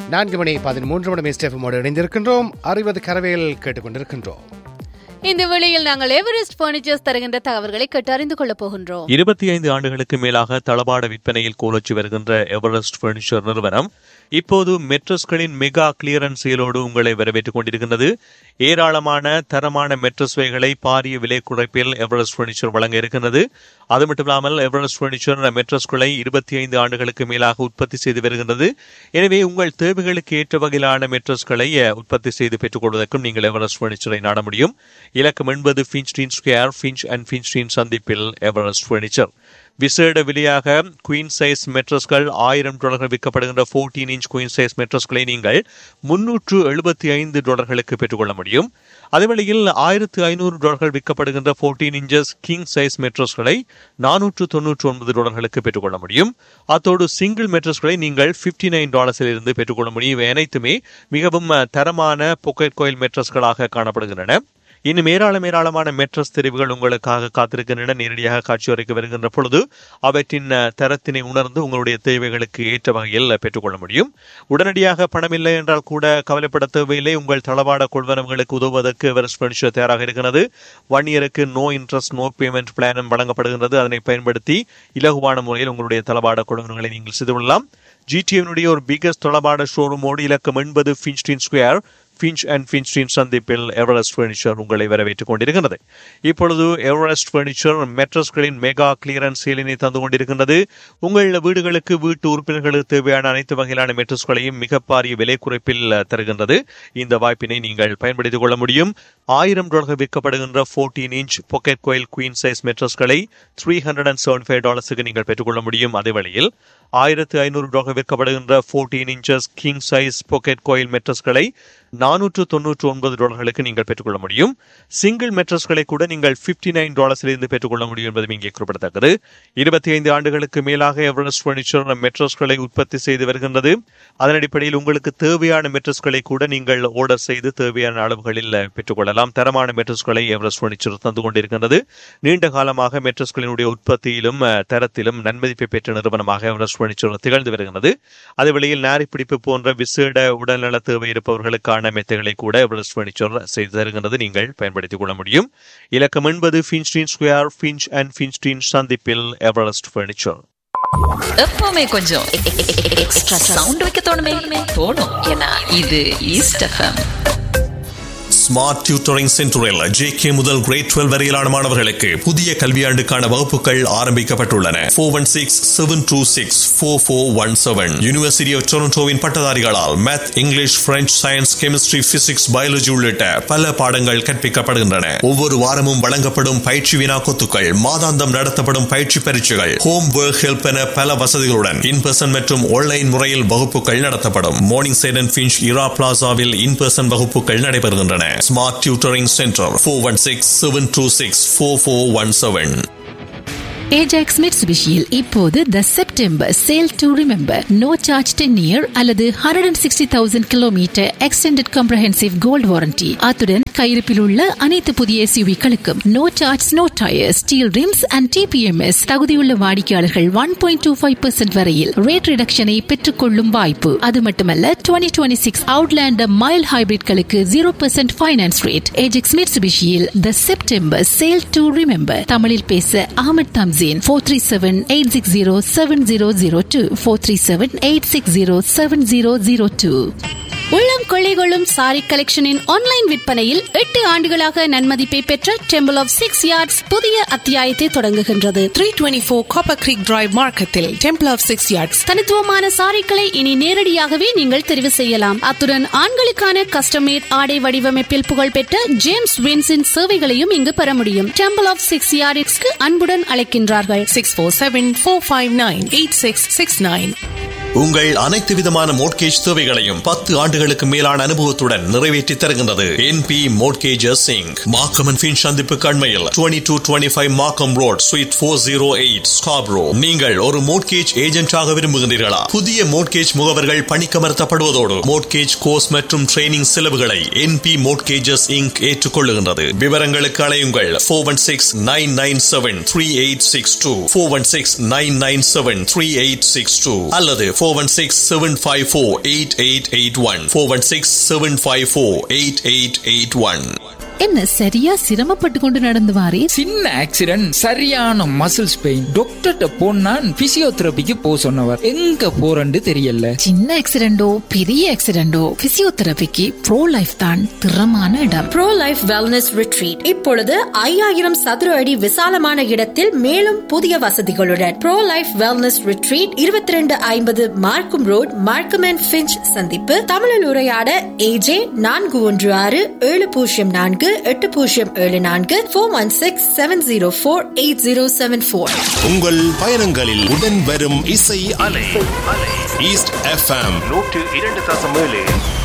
நான்கு மணி பதிமூன்று மணி ஸ்டெஃபமோடு இணைந்திருக்கின்றோம் அறுபது கரவையில் கேட்டுக்கொண்டிருக்கின்றோம் இந்த வேளையில் நாங்கள் எவரெஸ்ட் பர்னிச்சர்ஸ் தருகின்ற தகவல்களை கேட்டு அறிந்து கொள்ளப் போகின்றோம் இருபத்தி ஐந்து ஆண்டுகளுக்கு மேலாக தளபாட விற்பனையில் கோலோச்சி வருகின்ற எவரெஸ்ட் பர்னிச்சர் நிறுவனம் இப்போது மெட்ரஸ்களின் மெகா கிளியரன்ஸ் சேலோடு உங்களை வரவேற்றுக் கொண்டிருக்கின்றது ஏராளமான தரமான மெட்ரஸ் வகைகளை பாரிய விலை குறைப்பில் எவரெஸ்ட் பர்னிச்சர் வழங்க இருக்கின்றது அது மட்டுமில்லாமல் எவரெஸ்ட் பர்னிச்சர் மெட்ரஸ்களை இருபத்தி ஐந்து ஆண்டுகளுக்கு மேலாக உற்பத்தி செய்து வருகின்றது எனவே உங்கள் தேவைகளுக்கு ஏற்ற வகையிலான மெட்ரஸ்களை அஹ், உற்பத்தி செய்து பெற்றுக் கொள்வதற்கும் நீங்கள் எவரெஸ்ட் பர்னிச்சரை நாட முடியும் இலக்கம் என்பது Finstein square Finch and Finstein சந்திப்பில் எவரெஸ்ட் பர்னிச்சர் விசேட விலையாக குயின் சைஸ் மெட்ரஸ்கள் ஆயிரம் டாலர்கள் விற்கப்படுகின்ற 14 இன்ச் குயின் சைஸ் மெட்ரஸ்களை நீங்கள் முன்னூற்று எழுபத்தி ஐந்து டாலர்களுக்கு பெற்றுக்கொள்ள முடியும் அதேவேளையில் ஆயிரத்து ஐநூறு டாலர்கள் விற்கப்படுகின்ற 14 இன்ச்சஸ் கிங் சைஸ் மெட்ரஸ்களை நானூற்று தொன்னூற்று ஒன்பது டாலர்களுக்கு பெற்றுக்கொள்ள முடியும் அத்தோடு சிங்கிள் மெட்ரஸ்களை நீங்கள் 59 நைன் டாலர்ஸில் இருந்து பெற்றுக்கொள்ள முடியும் இவை அனைத்துமே மிகவும் அஹ், தரமான பொக்கெட் கோயில் மெட்ரஸ்களாக காணப்படுகின்றன இன்னும் ஏராளம் ஏராளமான மெட்ரஸ் தெரிவுகள் உங்களுக்காக காத்திருக்கின்றன நேரடியாக காட்சி வரைக்கு வருகின்ற பொழுது அவற்றின் அஹ், தரத்தினை உணர்ந்து உங்களுடைய தேவைகளுக்கு ஏற்ற வகையில் பெற்றுக்கொள்ள முடியும் உடனடியாக பணம் இல்லை என்றால் கூட கவலைப்பட தேவையில்லை உங்கள் தளவாட கொள்வனவுகளுக்கு உதவுவதற்கு எவரெஸ்ட் பர்னிச்சர் தயாராக இருக்கிறது ஒன் இயருக்கு நோ இன்ட்ரெஸ்ட் நோ பேமெண்ட் பிளானும் வழங்கப்படுகின்றது அதனை பயன்படுத்தி இலகுவான முறையில் உங்களுடைய தளவாட கொள்வனவுகளை நீங்கள் செய்து கொள்ளலாம் ஜிடிஎனுடைய ஒரு பிகஸ்ட் தளபாட ஷோரூமோடு இலக்கம் எண்பது Finstein square Finch and Finstein சந்திப்பில் எவரெஸ்ட் ஃபர்னிச்சர் உங்களை வரவேற்றுக் கொண்டிருக்கிறது இப்பொழுது எவரெஸ்ட் ஃபர்னிச்சர் மெட்ரஸ்களின் மெகா கிளியரன்ஸ் சேலினை தந்து கொண்டிருக்கின்றது உங்கள் வீடுகளுக்கு வீட்டு உறுப்பினர்களுக்கு தேவையான அனைத்து வகையிலான மெட்ரஸ்களையும் மிக பாரிய விலை குறைப்பில் அஹ், தருகின்றது இந்த வாய்ப்பினை நீங்கள் பயன்படுத்திக் கொள்ள முடியும் ஆயிரம் டாலர்கள் விற்கப்படுகின்ற 14 inch pocket coil queen size மெட்ரஸ்களை three hundred and seven five டாலர்ஸுக்கு நீங்கள் பெற்றுக்கொள்ள முடியும் அதே வேளையில் ஆயிரத்து ஐநூறு டாலர் விற்கப்படுகின்ற 14 inches king size pocket coil மெட்ரஸ்களை நானூற்று தொன்னூற்று ஒன்பது டாலர்களுக்கு நீங்கள் பெற்றுக்கொள்ள முடியும் சிங்கிள் மெட்ரஸ்களை கூட நீங்கள் 59 நைன் டாலர்ஸிலிருந்து பெற்றுக்கொள்ள முடியும் என்பதும் இங்கே குறிப்பிடத்தக்கது இருபத்தி ஐந்து ஆண்டுகளுக்கு மேலாக எவரெஸ்ட் பர்னிச்சர் மெட்ரஸ்களை உற்பத்தி செய்து வருகின்றது அதன் அடிப்படையில் உங்களுக்கு தேவையான மெட்ரஸ்களை கூட நீங்கள் ஆர்டர் செய்து தேவையான அளவுகளில் பெற்றுக்கொள்ளலாம் தரமான மெட்ரஸ்களை எவரெஸ்ட் பர்னிச்சர் தந்து கொண்டிருக்கின்றது நீண்ட காலமாக மெட்ரஸ்களினுடைய உற்பத்தியிலும் அஹ், தரத்திலும் நன்மதிப்பை பெற்ற நிறுவனமாக எவரெஸ்ட் பர்னிச்சர் திகழ்ந்து வருகிறது அதே வேளையில் நாரிப்பிடிப்பு போன்ற விசேட உடல்நல தேவை இருப்பவர்களுக்கான மெத்தைகளை கூட எவரெஸ்ட் பர்னிச்சர் செய்து தருகின்றது நீங்கள் பயன்படுத்திக் கொள்ள முடியும் இலக்கம் என்பது Finstein square Finch and Finstein சந்திப்பில் எவரெஸ்ட் பர்னிச்சர் எப்பவுமே கொஞ்சம் எக்ஸ்ட்ரா சவுண்ட் வைக்க தோணுமே தோணும் ஏன்னா இது ஈஸ்ட் எஃப்எம் ஸ்மார்ட் டியூட்டரிங் சென்டரில் ஜே கே முதல் கிரேட் டுவெல் வரையிலான மாணவர்களுக்கு புதிய கல்வியாண்டுக்கான வகுப்புகள் ஆரம்பிக்கப்பட்டுள்ளன four one six seven two six four four one seven university of டொரண்டோவின் பட்டதாரிகளால் math English French science chemistry physics biology உள்ளிட்ட பல பாடங்கள் கற்பிக்கப்படுகின்றன ஒவ்வொரு வாரமும் வழங்கப்படும் பயிற்சி வினாக்கொத்துக்கள் மாதாந்தம் நடத்தப்படும் பயிற்சி பரீட்சைகள் ஹோம் ஒர்க் ஹெல்ப் என பல வசதிகளுடன் இன் பர்சன் மற்றும் ஆன்லைன் முறையில் வகுப்புகள் நடத்தப்படும் மார்னிங் சைட் அண்ட் ஃபின்ச் இரா பிளாசாவில் இன் பர்சன் வகுப்புகள் நடைபெறுகின்றன smart tutoring centre four one six seven two six four four one seven Ajax மிட்சுபிஷியில் இப்போது the September sale to remember no charge ten year அல்லது hundred and sixty thousand kilometre extended comprehensive gold warranty அத்துடன் கையிருப்பில் உள்ள அனைத்து புதிய எஸ்யூவிகளுக்கும் no charge no tyre steel rims and TPMS தகுதியுள்ள வாடிக்கையாளர்கள் one point two five percent வரையில் ரேட் ரிடக்ஷனை பெற்றுக்கொள்ளும் வாய்ப்பு அது மட்டுமல்ல twenty twenty six Outlander mile ஹைபிரிட்களுக்கு zero percent finance rate Ajax மிட்சுபிஷியில் the September sale to remember தமிழில் பேச Ahmed Tamseen four three seven eight six zero seven zero zero two four three seven eight six zero seven zero zero two உள்ளம் கொள்ளை கொள்ளும் sorry கலெக்ஷனின் online விற்பனையில் எட்டு ஆண்டுகளாக நன்மதிப்பை பெற்ற டெம்பிள் ஆஃப் சிக்ஸ் யார்ட்ஸ் புதிய அத்தியாயத்தை தொடங்குகின்றது 324 Copper Creek Drive மார்க்கத்தில் Temple of Six Yards தனித்துவமான சாரிக்களை இனி நேரடியாகவே நீங்கள் தெரிவு செய்யலாம் அத்துடன் ஆண்களுக்கான கஸ்டமேட் ஆடை வடிவமைப்பில் புகழ்பெற்ற ஜேம்ஸ் வின்ஸின் சேவைகளையும் இங்கு பெற முடியும் டெம்பிள் ஆஃப் சிக்ஸ் யார்ட்ஸ்க்கு அன்புடன் அழைக்கின்றார்கள் 647-459-8669 உங்கள் அனைத்து விதமான மோட்கேஜ் தேவைகளையும் பத்து ஆண்டுகளுக்கு மேலான அனுபவத்துடன் நிறைவேற்றி தருகின்றது என்பி மோட்கேஜஸ் சிங் மாக்கம் அண்ட் ஃபின் சந்திப்பு கண்மையில் twenty two twenty five Markham road suite four zero eight Scarborough நீங்கள் ஒரு மோட்கேஜ் ஏஜென்டாக விரும்புகின்றீர்களா புதிய மோட்கேஜ் முகவர்கள் பணிக்கமர்த்தப்படுவதோடு மோட்கேஜ் கோர்ஸ் மற்றும் ட்ரைனிங் செலவுகளை என்பி மோட்கேஜஸ் இங்க் ஏற்றுக்கொள்ளுகின்றது விவரங்களுக்கு அலையுங்கள் four one six nine nine seven three eight six two four one six nine nine seven three eight six two அல்லது four one six seven five four eight eight eight one four one six seven five four eight eight eight one என்ன சரியா சிரமப்பட்டு கொண்டு நடந்து வாரே சின்ன accident சரியான muscles pain டாக்டர்கிட்ட போனா பிசியோதெரபிக்கு போ சொன்னவர் எங்க போறன்னு தெரியல சின்ன ஆக்சிடென்டோ பெரிய ஆக்சிடென்டோ பிசியோதெரபிக்கு ப்ரோ லைஃப் தான் திறமான இடம் ப்ரோ லைஃப் வெல்னஸ் ரிட்ரீட் இப்பொழுது ஐயாயிரம் சதுர அடி விசாலமான இடத்தில் மேலும் புதிய வசதிகளுடன் ப்ரோ லைஃப் வெல்னஸ் ரிட்ரீட் இருபத்தி ரெண்டு ஐம்பது மார்க்கும் ரோட் மார்க்கம் அண்ட் பிஞ்ச் சந்திப்பு தமிழில் உரையாட ஏஜே நான்கு ஒன்று ஆறு ஏழு பூஜ்ஜியம் நான்கு எட்டு பூஜ்ஜியம் ஏழு நான்கு four one six seven zero four eight zero seven four உங்கள் பயணங்களில் உடன் வரும் இசை அலை ஈஸ்ட் எஃப்எம் நூற்று இரண்டு தசம் ஏழு